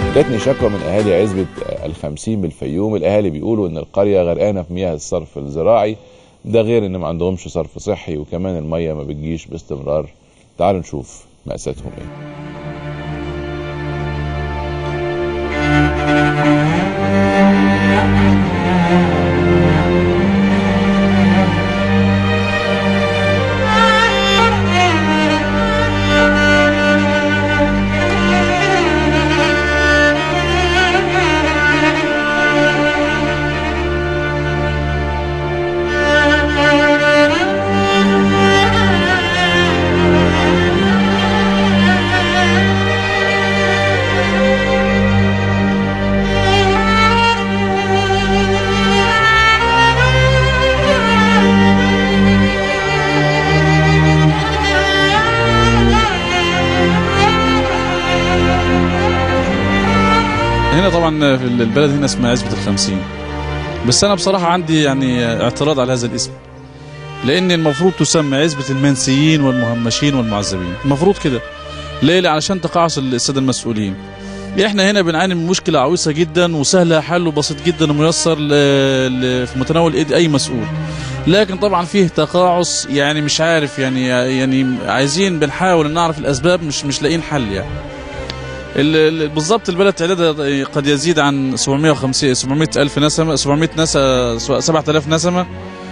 جاتني شكوى من اهالي عزبه الخمسين بالفيوم الاهالي بيقولوا ان القريه غرقانه في مياه الصرف الزراعي ده غير ان ما عندهمش صرف صحي وكمان الميه ما بتجيش باستمرار تعالوا نشوف مأساتهم ايه هنا طبعا في البلد هنا اسمها عزبة الخمسين بس أنا بصراحة عندي يعني اعتراض على هذا الاسم لأن المفروض تسمى عزبة المنسيين والمهمشين والمعذبين المفروض كده ليه؟ علشان تقاعس السادة المسؤولين احنا هنا بنعاني من مشكلة عويصة جدا وسهلة حل وبسيط جدا وميسر ل... ل... في متناول ايد اي مسؤول لكن طبعا فيه تقاعس يعني مش عارف يعني يعني عايزين بنحاول نعرف الاسباب مش مش لاقيين حل يعني ال- ال- بالضبط البلد تعدادها قد يزيد عن 750 700 الف نسمه 700 نسمه 7000 نسمه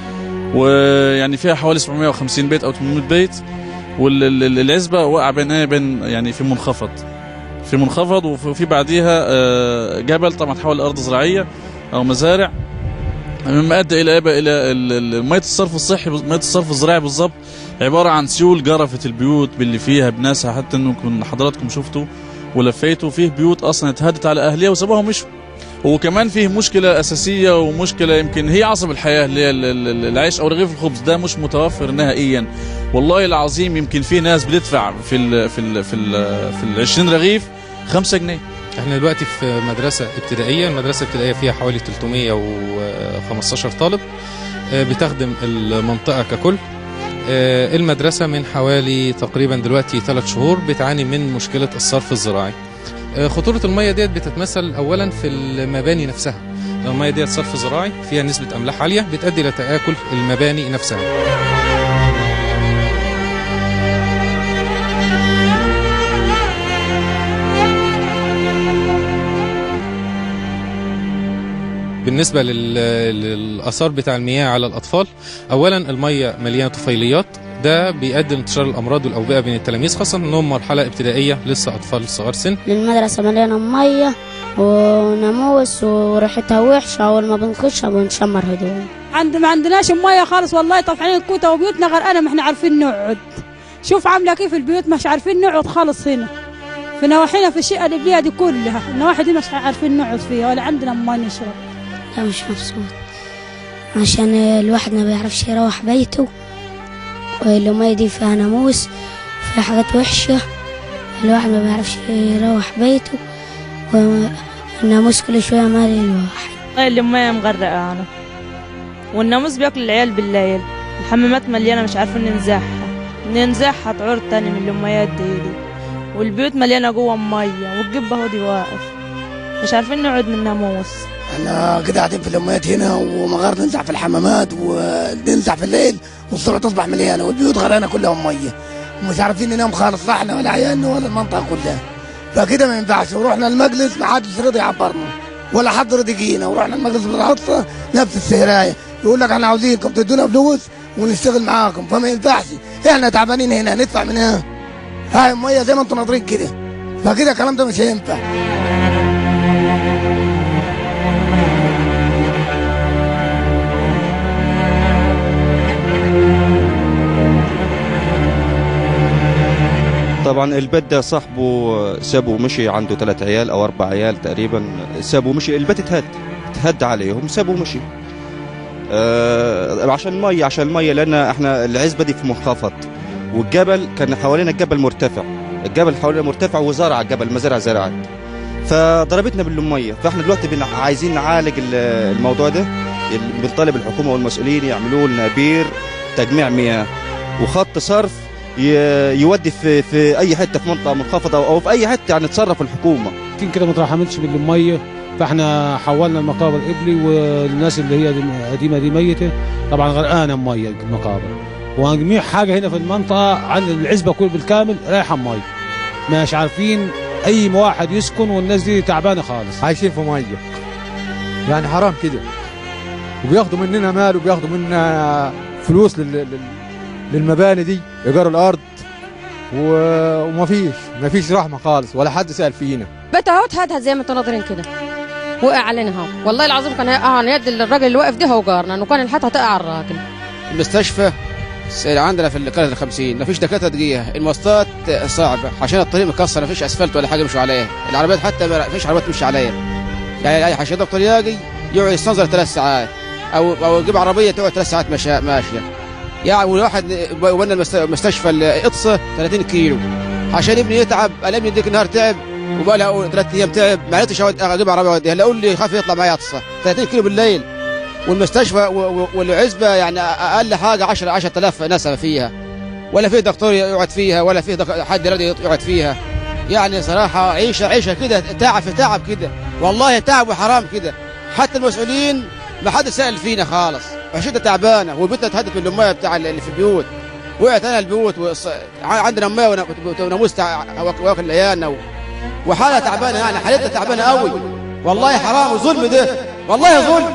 ويعني فيها حوالي 750 بيت او 800 بيت والعزبه واقعه بين ايه بين يعني في منخفض في منخفض وفي بعديها آه، جبل طبعا تحول ارض زراعيه او مزارع مما ادى الى إيه؟ الى ال- ال- ميه الصرف الصحي ميه الصرف الزراعي بالظبط عباره عن سيول جرفت البيوت باللي فيها بناسها حتى انكم حضراتكم شفتوا ولفيتوا فيه بيوت اصلا اتهدت على اهلها وسابوها ومشوا وكمان فيه مشكله اساسيه ومشكله يمكن هي عصب الحياه اللي هي ال- ال- العيش او رغيف الخبز ده مش متوفر نهائيا والله العظيم يمكن في ناس بتدفع في ال في ال في ال في ال 20 رغيف 5 جنيه احنا دلوقتي في مدرسة ابتدائية المدرسة الابتدائية فيها حوالي 315 طالب آه، بتخدم المنطقة ككل آه، المدرسة من حوالي تقريبا دلوقتي ثلاث شهور بتعاني من مشكلة الصرف الزراعي آه، خطورة المية ديت بتتمثل أولا في المباني نفسها المية ديت صرف زراعي فيها نسبة أملاح عالية بتؤدي إلى تآكل المباني نفسها بالنسبة لل- للآثار بتاع المياه على الأطفال أولا المية مليانة طفيليات ده بيؤدي لانتشار الأمراض والأوبئة بين التلاميذ خاصة إنهم مرحلة ابتدائية لسه أطفال صغار سن المدرسة مليانة مية وناموس وريحتها وحشة أول ما بنخشها بنشمر هدوم عند ما عندناش ميه خالص والله طافحين الكوته وبيوتنا غرقانه ما احنا عارفين نقعد شوف عامله كيف البيوت مش عارفين نقعد خالص هنا في نواحينا في الشقه اللي فيها دي كلها النواحي دي مش عارفين نقعد فيها ولا عندنا ميه نشرب لا مش مبسوط عشان الواحد ما بيعرفش يروح بيته والمية دي فيها ناموس فيها حاجات وحشة الواحد ما بيعرفش يروح بيته والناموس كل شوية مالي الواحد والله اللي مية مغرقة أنا والناموس بياكل العيال بالليل الحمامات مليانة مش عارفين ننزحها ننزحها تعور تاني من الأميات دي, دي والبيوت مليانة جوه مية والجب اهو دي واقف مش عارفين نقعد من الناموس احنا كده قاعدين في الامهات هنا ومغار ننزع في الحمامات وننزع في الليل والصبح تصبح مليانه والبيوت غرقانه كلها ميه ومش عارفين ننام خالص لا احنا ولا عيالنا ولا المنطقه كلها فكده ما ينفعش ورحنا المجلس ما حدش رضي يعبرنا ولا حد رضي يجينا ورحنا المجلس بالعطفه نفس السهرايه يقول لك احنا عاوزينكم تدونا فلوس ونشتغل معاكم فما ينفعش احنا تعبانين هنا ندفع من هنا هاي الميه زي ما انتم ناظرين كده فكده الكلام ده مش هينفع طبعا البيت ده صاحبه سابه ومشي عنده ثلاث عيال او اربع عيال تقريبا سابه ومشي البيت اتهد اتهد عليهم سابه ومشي آه عشان المية عشان المية لان احنا العزبة دي في منخفض والجبل كان حوالينا الجبل مرتفع الجبل حوالينا مرتفع وزرع الجبل مزارع زرعت فضربتنا بالمية فاحنا دلوقتي بن- عايزين نعالج ال- الموضوع ده بنطالب الحكومة والمسؤولين يعملوا لنا بير تجميع مياه وخط صرف ي- يودي في في اي حته في منطقه منخفضه او في اي حته يعني تصرف الحكومه 60 كده ما ترحمتش بالميه فاحنا حولنا المقابر قبلي والناس اللي هي قديمه دي ميته طبعا غرقانه ميه المقابر وجميع حاجه هنا في المنطقه عن العزبه كل بالكامل رايحه ميه مش عارفين اي واحد يسكن والناس دي تعبانه خالص عايشين في ميه يعني حرام كده وبياخدوا مننا مال وبياخدوا منا فلوس لل... لل... للمباني دي ايجار الارض و... ومفيش مفيش رحمه خالص ولا حد سال فينا بيت اهو اتهدهد زي ما انتوا ناظرين كده وقع علينا اهو والله العظيم كان هيقع على يد الراجل اللي واقف ده هو جارنا انه كان الحته هتقع على الراجل المستشفى س- عندنا في القريه الخمسين مفيش دكاتره تجيها المواصلات صعبه عشان الطريق مكسر مفيش اسفلت ولا حاجه يمشوا عليها العربيات حتى ما فيش عربيات تمشي عليها يعني اي عشان دكتور ياجي يقعد يستنظر ثلاث ساعات او او يجيب عربيه تقعد ثلاث ساعات مشا- ماشيه يعني والواحد وانا المست- المستشفى الاقصى 30 كيلو عشان ابني يتعب انا ابني ديك النهار تعب وبقى له ثلاث ايام تعب ما عرفتش أود- اجيب عربيه اوديها لا اقول لي خاف يطلع معايا اقصى 30 كيلو بالليل والمستشفى و- و- والعزبه يعني اقل حاجه 10 10000 نسمه فيها ولا فيه دكتور يقعد فيها ولا فيه دك... حد راضي يقعد فيها يعني صراحه عيشه عيشه كده تعب في تعب كده والله تعب وحرام كده حتى المسؤولين ما حد سال فينا خالص عشتها تعبانه وبيتنا اتهدت من الميه بتاع اللي في البيوت وقعت انا البيوت وص... عندنا ميه ون- وناموس تع... واكل عيالنا و... وحالها تعبانه يعني حالتها تعبانه قوي والله حرام وظلم ده والله ظلم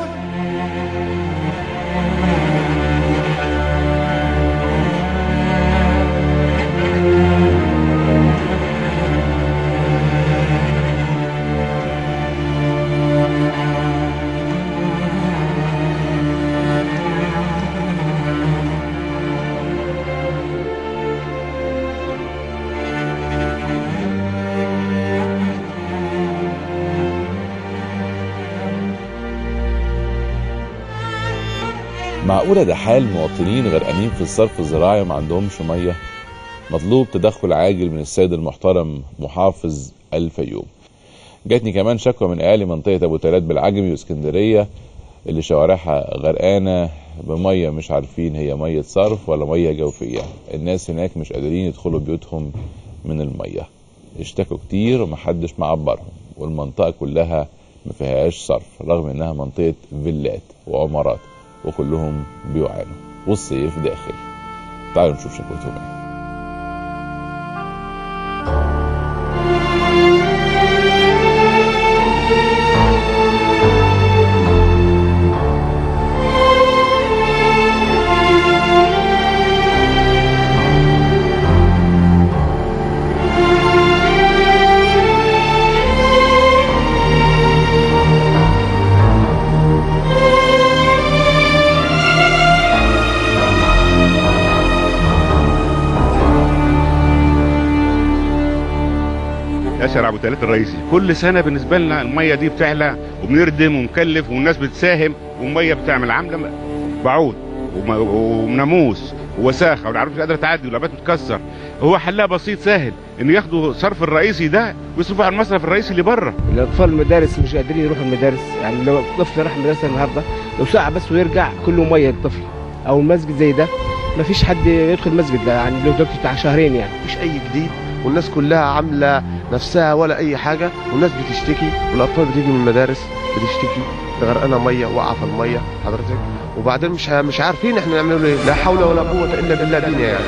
معقولة ده حال مواطنين غرقانين في الصرف الزراعي وما عندهمش مية مطلوب تدخل عاجل من السيد المحترم محافظ الفيوم جاتني كمان شكوى من اهالي منطقة ابو تلات بالعجمي واسكندرية اللي شوارعها غرقانة بمية مش عارفين هي مية صرف ولا مية جوفية الناس هناك مش قادرين يدخلوا بيوتهم من المية اشتكوا كتير ومحدش معبرهم والمنطقة كلها ما فيهاش صرف رغم انها منطقة فيلات وعمارات وكلهم بيعانوا والصيف داخل تعالوا نشوف شكوتهم ايه ياسر ابو تلات الرئيسي كل سنه بالنسبه لنا الميه دي بتعلى وبنردم ومكلف والناس بتساهم والميه بتعمل عامله بعود وم- وناموس ووساخه والعربيات مش قادره تعدي والعربيات بتتكسر هو حلها بسيط سهل ان ياخدوا صرف الرئيسي ده ويصرفوا على المصرف الرئيسي اللي بره الاطفال المدارس مش قادرين يروحوا المدارس يعني لو طفل راح المدرسه النهارده لو ساعه بس ويرجع كله ميه الطفل او المسجد زي ده ما فيش حد يدخل المسجد ده يعني لو دلوقتي بتاع شهرين يعني مش اي جديد والناس كلها عامله نفسها ولا اي حاجه والناس بتشتكي والاطفال بتيجي من المدارس بتشتكي ده غرقانه ميه واقعه في الميه حضرتك وبعدين مش مش عارفين احنا نعمل ايه لا حول ولا قوه الا بالله دنيا يعني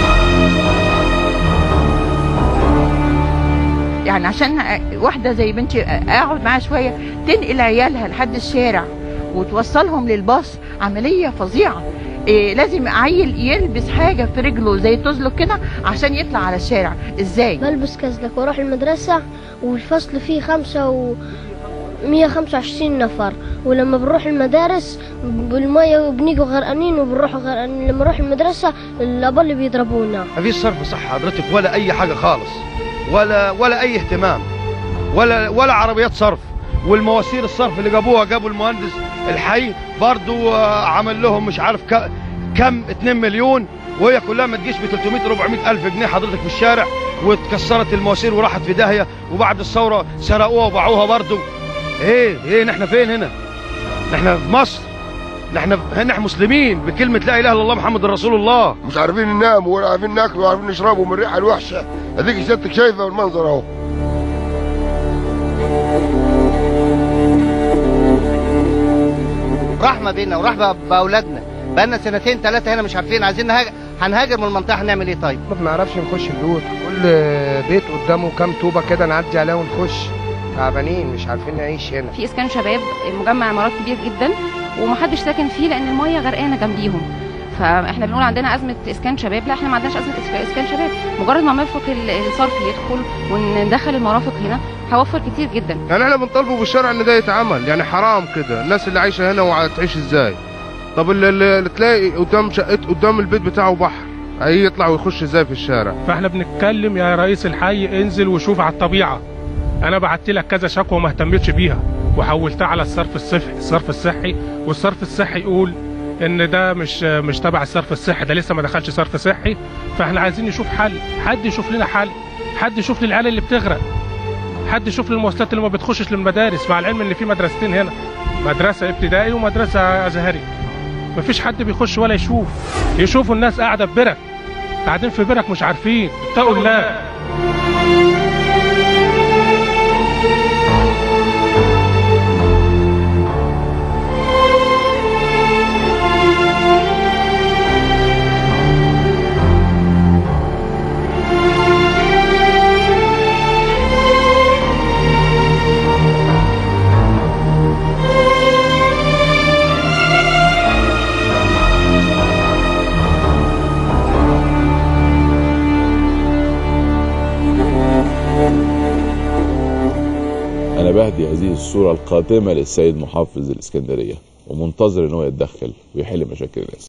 يعني عشان واحده زي بنتي اقعد معاها شويه تنقل عيالها لحد الشارع وتوصلهم للباص عمليه فظيعه إيه لازم عيل يلبس حاجه في رجله زي تزلق كده عشان يطلع على الشارع ازاي بلبس كزلك واروح المدرسة والفصل فيه خمسة و 125 نفر ولما بنروح المدارس بالمية بنيجوا غرقانين وبنروحوا غرقانين لما نروح المدرسة الأبل بيضربونا مفيش صرف صح حضرتك ولا اي حاجه خالص ولا ولا اي اهتمام ولا ولا عربيات صرف والمواسير الصرف اللي جابوها جابوا المهندس الحي برضو آه، عمل لهم مش عارف ك- كم 2 مليون وهي كلها ما تجيش ب 300 400 الف جنيه حضرتك في الشارع واتكسرت المواسير وراحت في داهيه وبعد الثوره سرقوها وباعوها برضو ايه ايه نحن فين هنا نحن في مصر نحن هنا مسلمين بكلمه لا اله الا الله محمد رسول الله مش عارفين ننام ولا عارفين ناكل ولا عارفين نشربوا من الريحه الوحشه اديك سيادتك شايفه المنظر اهو رحمه بينا ورحمه باولادنا بقالنا سنتين ثلاثه هنا مش عارفين عايزين نهاجر هنهاجر من المنطقه هنعمل ايه طيب ما بنعرفش نخش البيوت كل بيت قدامه كام طوبه كده نعدي عليها ونخش تعبانين مش عارفين نعيش هنا في اسكان شباب مجمع عمارات كبير جدا ومحدش ساكن فيه لان الميه غرقانه جنبيهم فاحنا بنقول عندنا ازمه اسكان شباب لا احنا ما عندناش ازمه إسك- اسكان شباب مجرد ما مرفق ال- الصرف يدخل وندخل المرافق هنا هيوفر كتير جدا يعني احنا بنطالبه بالشرع ان ده يتعمل يعني حرام كده الناس اللي عايشه هنا وهتعيش ازاي طب اللي, اللي تلاقي قدام شقته قدام البيت بتاعه بحر هيطلع ويخش ازاي في الشارع فاحنا بنتكلم يا رئيس الحي انزل وشوف على الطبيعه انا بعت لك كذا شكوى وما اهتمتش بيها وحولتها على الصرف الصحي الصرف الصحي والصرف الصحي يقول ان ده مش مش تبع الصرف الصحي ده لسه ما دخلش صرف صحي فاحنا عايزين نشوف حل حد يشوف لنا حل حد يشوف لي العيال اللي بتغرق حد يشوف لي المواصلات اللي ما بتخشش للمدارس مع العلم ان في مدرستين هنا مدرسه ابتدائي ومدرسه ازهري مفيش حد بيخش ولا يشوف يشوفوا الناس قاعده في برك قاعدين في برك مش عارفين اتقوا الله أنا بهدي هذه الصورة القاتمة للسيد محافظ الإسكندرية ومنتظر إن هو يتدخل ويحل مشاكل الناس